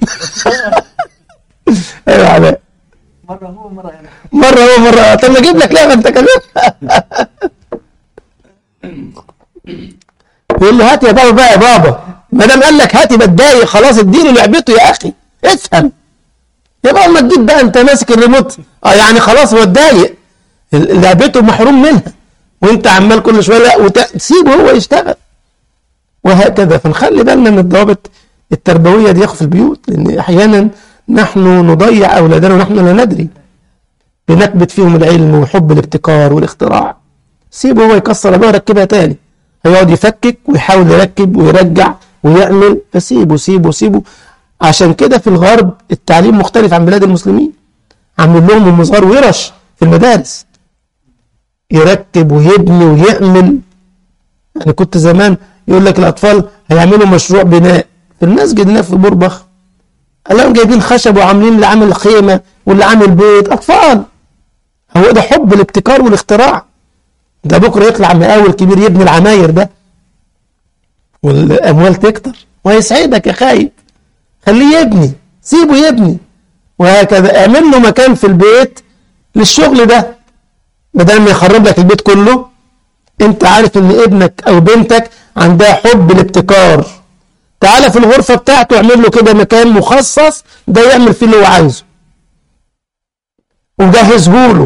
ايوه يا علاء مرة هو مرة أنا مره هو مره طب ما اجيب لك لعبه انت كمان يقول له هات يا بابا بقى يا بابا ما دام قال لك هات يبقى اتضايق خلاص اديله لعبته يا اخي افهم يا بابا ما تجيب بقى انت ماسك الريموت اه يعني خلاص هو اتضايق لعبته محروم منها وانت عمال كل شويه لا وت... سيبه هو يشتغل وهكذا فنخلي بالنا من الضوابط التربويه دي في البيوت لان احيانا نحن نضيع اولادنا ونحن لا ندري بنكبت فيهم العلم وحب الابتكار والاختراع سيبه هو يكسر ابوه يركبها تاني هيقعد يفكك ويحاول يركب ويرجع ويعمل فسيبه سيبه سيبه عشان كده في الغرب التعليم مختلف عن بلاد المسلمين عاملين لهم ام صغار ورش في المدارس يركب ويبني ويعمل يعني كنت زمان يقول لك الاطفال هيعملوا مشروع بناء في المسجد هنا في بوربخ قالوا جايبين خشب وعاملين اللي عامل خيمه واللي عامل بيت اطفال هو ده حب الابتكار والاختراع ده بكره يطلع مقاول كبير يبني العماير ده والاموال تكتر وهيسعدك يا خايب خليه يبني سيبه يبني وهكذا اعمل له مكان في البيت للشغل ده بدل ما يخرب لك البيت كله انت عارف ان ابنك او بنتك عندها حب الابتكار تعالى في الغرفة بتاعته اعمل له كده مكان مخصص ده يعمل فيه اللي هو عايزه وجهزه له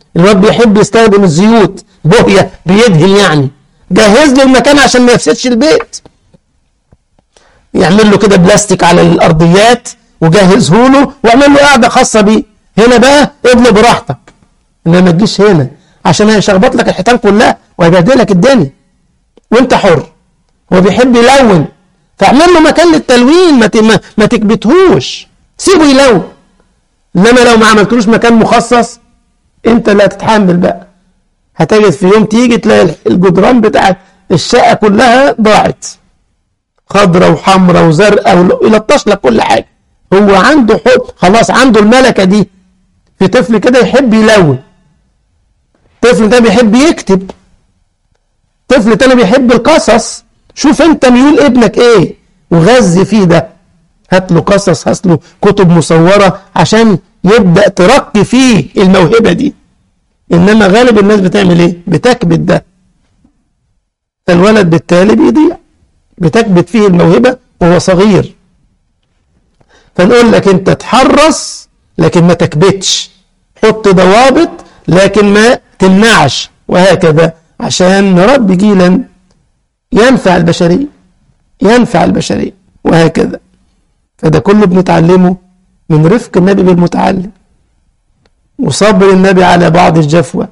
الواد بيحب يستخدم الزيوت بوهية بيدهن يعني جهز له المكان عشان ما يفسدش البيت يعمل له كده بلاستيك على الارضيات وجهزه له واعمل له قاعده خاصه بيه هنا بقى ابنه براحتك انما ما تجيش هنا عشان هيشخبط لك الحيطان كلها وهيبهدلك الدنيا وانت حر هو بيحب يلون فاعمل له مكان للتلوين ما ت- ما- ما تكبتهوش سيبه يلون انما لو ما عملتلوش مكان مخصص انت اللي هتتحمل بقى هتجد في يوم تيجي تلاقي الجدران بتاعت الشقه كلها ضاعت خضرة وحمرة وزرقاء ول- يلطش لك كل حاجة هو عنده حب خلاص عنده الملكة دي في طفل كده يحب يلون طفل ده بيحب يكتب طفل تاني بيحب القصص شوف انت ميول ابنك ايه وغذي فيه ده هات له قصص هات له كتب مصورة عشان يبدأ ترقي فيه الموهبة دي انما غالب الناس بتعمل ايه بتكبت ده فالولد بالتالي بيضيع بتكبت فيه الموهبة وهو صغير فنقول لك انت تحرص لكن ما تكبتش حط ضوابط لكن ما تمنعش وهكذا عشان نربي جيلا ينفع البشرية ينفع البشرية وهكذا فده كله بنتعلمه من رفق النبي بالمتعلم وصبر النبي على بعض الجفوة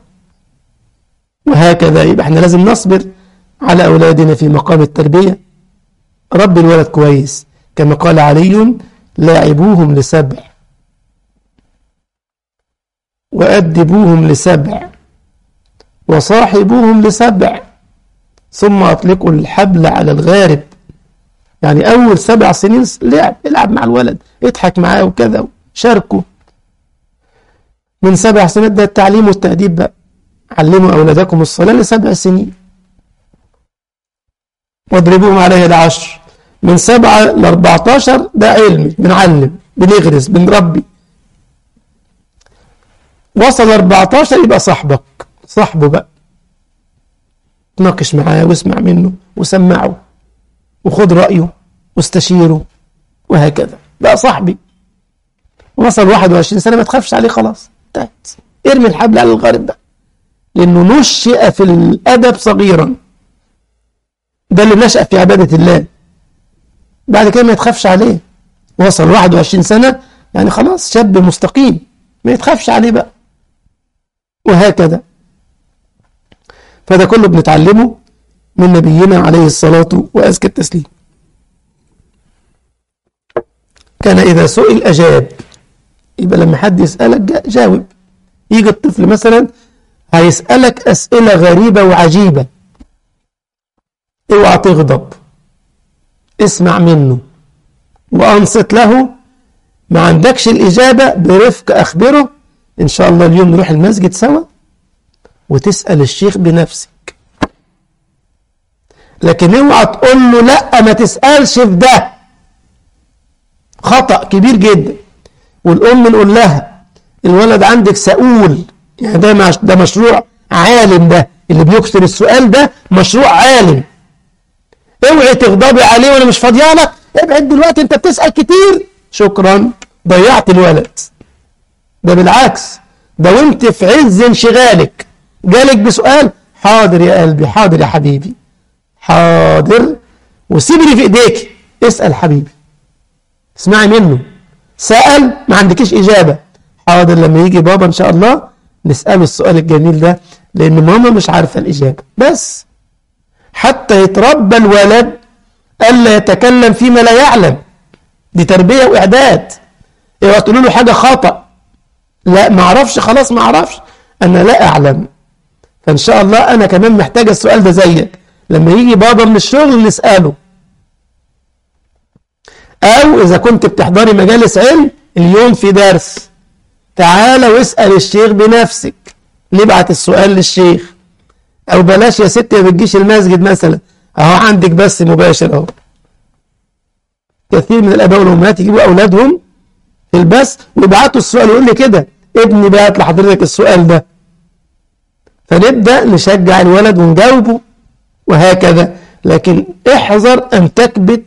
وهكذا يبقى احنا لازم نصبر على أولادنا في مقام التربية رب الولد كويس كما قال علي لاعبوهم لسبع وأدبوهم لسبع وصاحبوهم لسبع ثم أطلقوا الحبل على الغارب يعني أول سبع سنين لعب العب مع الولد اضحك معاه وكذا شاركه من سبع سنين ده التعليم والتأديب بقى علموا أولادكم الصلاة لسبع سنين واضربوهم عليها العشر من سبعة لأربعتاشر ده علم بنعلم بنغرس بنربي وصل 14 يبقى صاحبك صاحبه بقى تناقش معاه واسمع منه وسمعه وخد رأيه واستشيره وهكذا بقى صاحبي وصل 21 سنة ما تخافش عليه خلاص انتهت ارمي الحبل على الغارب ده لأنه نشئ في الأدب صغيرا ده اللي نشأ في عبادة الله بعد كده ما يتخافش عليه وصل 21 سنة يعني خلاص شاب مستقيم ما يتخافش عليه بقى وهكذا فده كله بنتعلمه من نبينا عليه الصلاة وأزكى التسليم كان إذا سئل أجاب يبقى لما حد يسألك جا- جاوب يجي الطفل مثلا هيسألك أسئلة غريبة وعجيبة اوعى تغضب اسمع منه وأنصت له ما عندكش الإجابة برفق أخبره إن شاء الله اليوم نروح المسجد سوا وتسأل الشيخ بنفسك لكن اوعى تقول له لا ما تسألش في ده خطأ كبير جدا والأم نقول لها الولد عندك سؤول يعني ده مش ده مشروع عالم ده اللي بيكسر السؤال ده مشروع عالم اوعي تغضبي عليه وانا مش فاضيه لك ابعد دلوقتي انت بتسأل كتير شكرا ضيعت الولد ده بالعكس ده وانت في عز انشغالك جالك بسؤال حاضر يا قلبي حاضر يا حبيبي حاضر وسيبني في ايديك اسأل حبيبي اسمعي منه سأل ما عندكيش إجابة حاضر لما يجي بابا إن شاء الله نسأله السؤال الجميل ده لأن ماما مش عارفة الإجابة بس حتى يتربى الولد ألا يتكلم فيما لا يعلم دي تربية وإعداد اوعى تقولوا له حاجة خطأ لا ما اعرفش خلاص ما اعرفش أنا لا أعلم فإن شاء الله أنا كمان محتاج السؤال ده زيك لما يجي بابا من الشغل نسأله أو إذا كنت بتحضري مجالس علم اليوم في درس تعال واسأل الشيخ بنفسك نبعت السؤال للشيخ أو بلاش يا ستي ما بتجيش المسجد مثلا أهو عندك بس مباشر أهو كثير من الآباء والأمهات يجيبوا أولادهم في البث ويبعتوا السؤال يقول لي كده ابني بعت لحضرتك السؤال ده فنبدأ نشجع الولد ونجاوبه وهكذا لكن احذر أن تكبت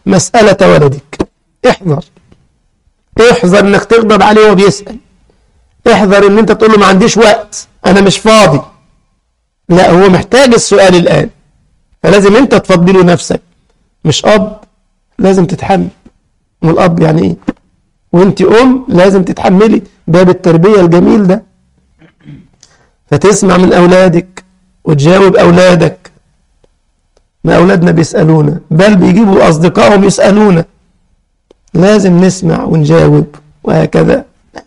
مسألة ولدك احذر احذر انك تغضب عليه وهو بيسأل احذر ان انت تقول له ما عنديش وقت انا مش فاضي لا هو محتاج السؤال الان فلازم انت تفضي له نفسك مش اب لازم تتحمل والاب يعني ايه وانت ام لازم تتحملي باب التربية الجميل ده فتسمع من اولادك وتجاوب اولادك ما اولادنا بيسألونا بل بيجيبوا اصدقائهم يسألونا لازم نسمع ونجاوب وهكذا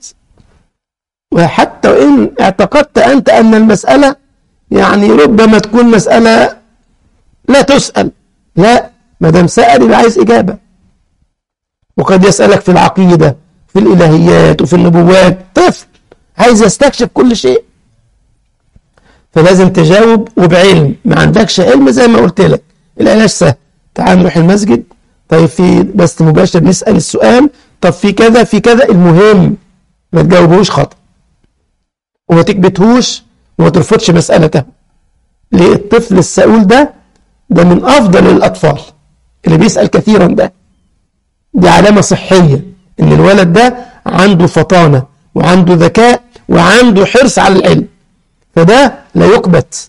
وحتى وإن اعتقدت أنت أن المسألة يعني ربما تكون مسألة لا تسأل لا ما دام سأل يبقى عايز إجابة وقد يسألك في العقيدة في الإلهيات وفي النبوات طفل عايز يستكشف كل شيء فلازم تجاوب وبعلم ما عندكش علم زي ما قلت لك العلاج سهل تعال نروح المسجد طيب في بس مباشر نسأل السؤال طب في كذا في كذا المهم ما تجاوبوش خطأ وما تكبتهوش وما ترفضش مسألته ليه الطفل السؤول ده ده من أفضل الأطفال اللي بيسأل كثيرا ده دي علامة صحية إن الولد ده عنده فطانة وعنده ذكاء وعنده حرص على العلم فده لا يكبت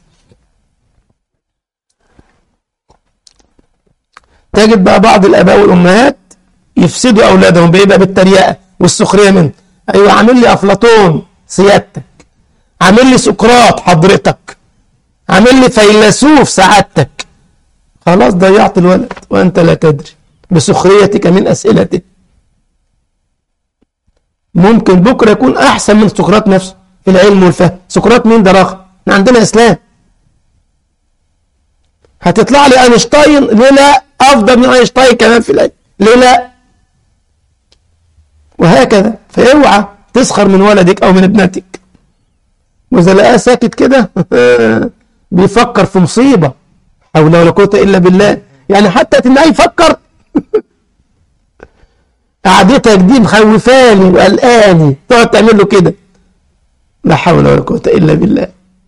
تجد بقى بعض الآباء والأمهات يفسدوا أولادهم بيبقى بالتريقة والسخرية منه أيوة عامل لي أفلاطون سيادتك عامل لي سقراط حضرتك عامل لي فيلسوف سعادتك خلاص ضيعت الولد وأنت لا تدري بسخريتك من أسئلته ممكن بكرة يكون أحسن من سقراط نفسه في العلم والفهم سقراط مين ده رقم احنا عندنا إسلام هتطلع لي أينشتاين ليه لا أفضل من أينشتاين كمان في العلم ليه لا وهكذا فاوعى تسخر من ولدك أو من ابنتك وإذا لقاه ساكت كده بيفكر في مصيبة حول ولا قوة إلا بالله يعني حتى تنقى يفكر قعدتك دي مخوفاني وقلقاني تقعد تعمل له كده لا حول ولا قوة إلا بالله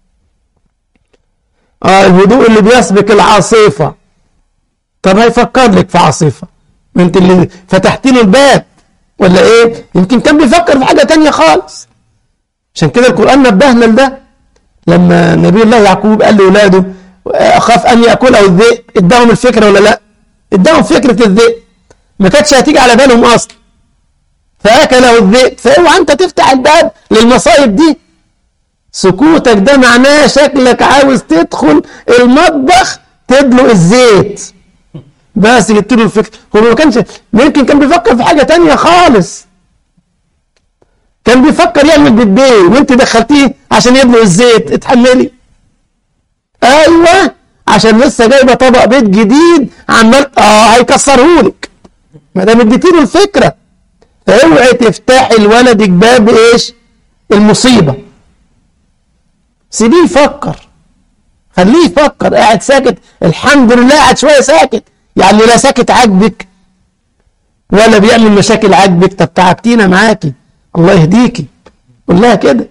آه الهدوء اللي بيسبق العاصفة طب هيفكر لك في عاصفة ما انت اللي فتحت له الباب ولا ايه يمكن كان بيفكر في حاجة تانية خالص عشان كده القرآن نبهنا لده لما نبي الله يعقوب قال لأولاده أخاف أن يأكله الذئب اداهم الفكرة ولا لا اداهم فكرة الذئب ما كانتش هتيجي على بالهم أصلا فأكله الذئب فاوعى أنت تفتح الباب للمصايب دي سكوتك ده معناه شكلك عاوز تدخل المطبخ تدلق الزيت بس جبت له الفكرة هو ما كانش يمكن كان بيفكر في حاجة تانية خالص كان بيفكر يعمل بالبي وانت دخلتيه عشان يدلق الزيت اتحملي ايوه عشان لسه جايبه طبق بيت جديد عمال اه هيكسرهولك ما دام اديتي له الفكره اوعي تفتحي لولدك باب ايش المصيبه سيبيه يفكر خليه يفكر قاعد ساكت الحمد لله قاعد شويه ساكت يعني لا ساكت عاجبك ولا بيعمل مشاكل عاجبك طب تعبتينا معاكي الله يهديكي قول لها كده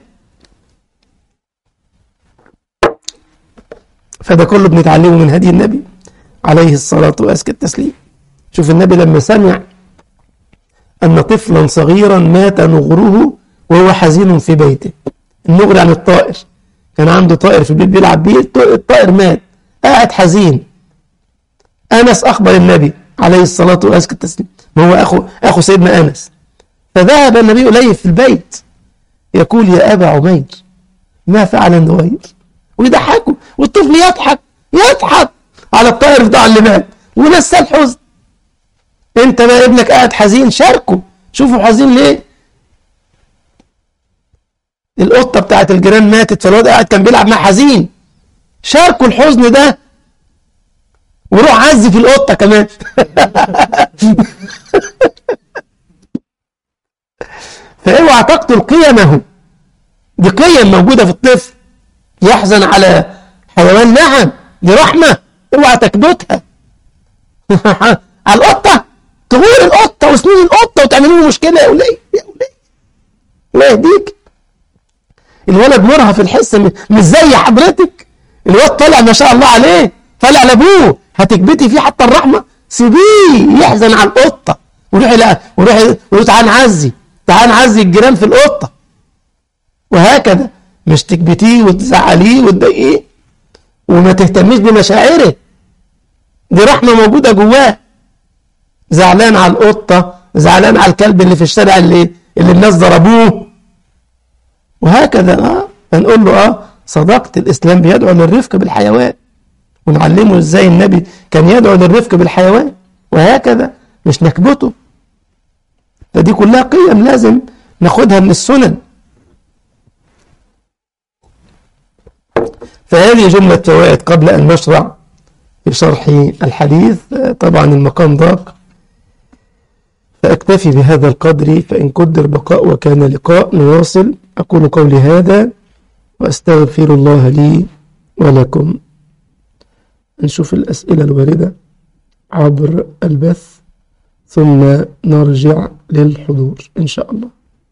فده كله بنتعلمه من هدي النبي عليه الصلاة وأزكى التسليم شوف النبي لما سمع أن طفلا صغيرا مات نغره وهو حزين في بيته النغر يعني الطائر كان عنده طائر في البيت بيلعب بيه الطائر مات قاعد حزين أنس أخبر النبي عليه الصلاة وأزكى التسليم ما هو أخو, أخو سيدنا أنس فذهب النبي إليه في البيت يقول يا أبا عمير ما فعل النوير ويضحكوا والطفل يضحك يضحك على الطائر بتاع اللي مات ونسى الحزن انت بقى ابنك قاعد حزين شاركه شوفوا حزين ليه القطه بتاعت الجيران ماتت فالواد قاعد كان بيلعب مع حزين شاركوا الحزن ده وروح عزي في القطه كمان فاوعى تقتل قيمه دي قيم موجوده في الطفل يحزن على حيوان نعم دي رحمة اوعى تكبتها على القطة تغور القطة وسنين القطة وتعملوا له مشكلة يا ولي يا ولي الله يهديك الولد مرهف الحس مش زي حضرتك الواد طالع ما شاء الله عليه طالع لابوه هتكبتي فيه حتى الرحمة سيبيه يحزن على القطة وروحي لا وروحي وروحي تعال نعزي تعال نعزي الجيران في القطة وهكذا مش تكبتيه وتزعليه وتضايقيه وما تهتميش بمشاعره دي رحمة موجودة جواه زعلان على القطة زعلان على الكلب اللي في الشارع اللي اللي الناس ضربوه وهكذا اه فنقول له اه صدقت الإسلام بيدعو للرفق بالحيوان ونعلمه ازاي النبي كان يدعو للرفق بالحيوان وهكذا مش نكبته فدي كلها قيم لازم ناخدها من السنن فهذه جملة فوائد قبل أن نشرع في شرح الحديث طبعا المقام ضاق فأكتفي بهذا القدر فإن قدر بقاء وكان لقاء نواصل أقول قولي هذا وأستغفر الله لي ولكم نشوف الأسئلة الواردة عبر البث ثم نرجع للحضور إن شاء الله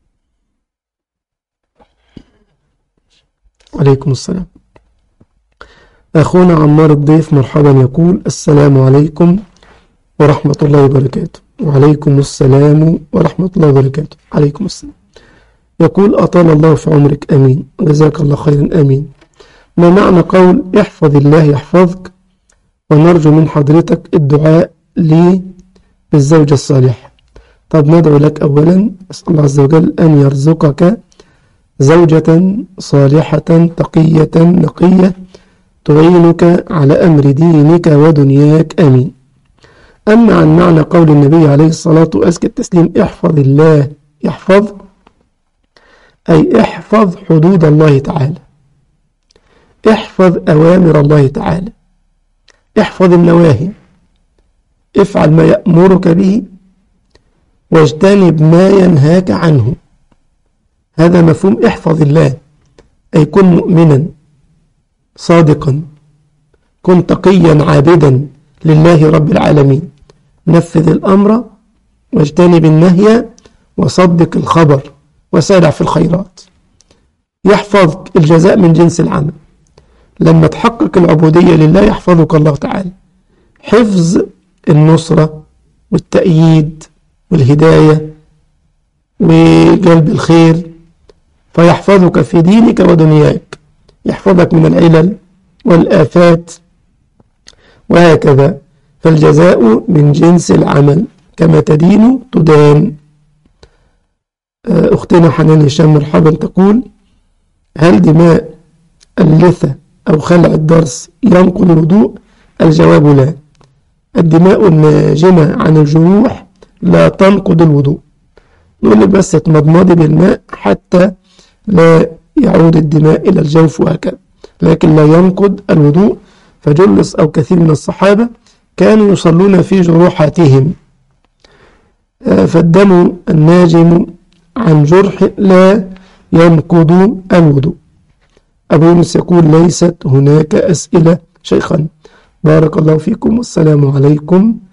عليكم السلام أخونا عمار الضيف مرحبا يقول السلام عليكم ورحمة الله وبركاته وعليكم السلام ورحمة الله وبركاته عليكم السلام يقول أطال الله في عمرك أمين جزاك الله خيرا أمين ما معنى قول احفظ الله يحفظك ونرجو من حضرتك الدعاء لي بالزوجة الصالحة طب ندعو لك أولا أسأل الله عز وجل أن يرزقك زوجة صالحة تقية نقية تعينك على أمر دينك ودنياك آمين أما عن معنى قول النبي عليه الصلاة وأزكى التسليم احفظ الله يحفظ أي احفظ حدود الله تعالى احفظ أوامر الله تعالى احفظ النواهي افعل ما يأمرك به واجتنب ما ينهاك عنه هذا مفهوم احفظ الله أي كن مؤمنا صادقا كن تقيا عابدا لله رب العالمين نفذ الأمر واجتنب النهي وصدق الخبر وسارع في الخيرات يحفظك الجزاء من جنس العمل لما تحقق العبودية لله يحفظك الله تعالى حفظ النصرة والتأييد والهداية وجلب الخير فيحفظك في دينك ودنياك يحفظك من العلل والآفات وهكذا فالجزاء من جنس العمل كما تدين تدان أختنا حنان هشام مرحبا تقول هل دماء اللثة أو خلع الضرس ينقل الوضوء الجواب لا الدماء الناجمة عن الجروح لا تنقض الوضوء نقول لك بس تمضمضي بالماء حتى لا يعود الدماء إلى الجوف وهكذا لكن لا ينقض الوضوء فجلس أو كثير من الصحابة كانوا يصلون في جروحاتهم فالدم الناجم عن جرح لا ينقض الوضوء أبو يونس يقول ليست هناك أسئلة شيخا بارك الله فيكم والسلام عليكم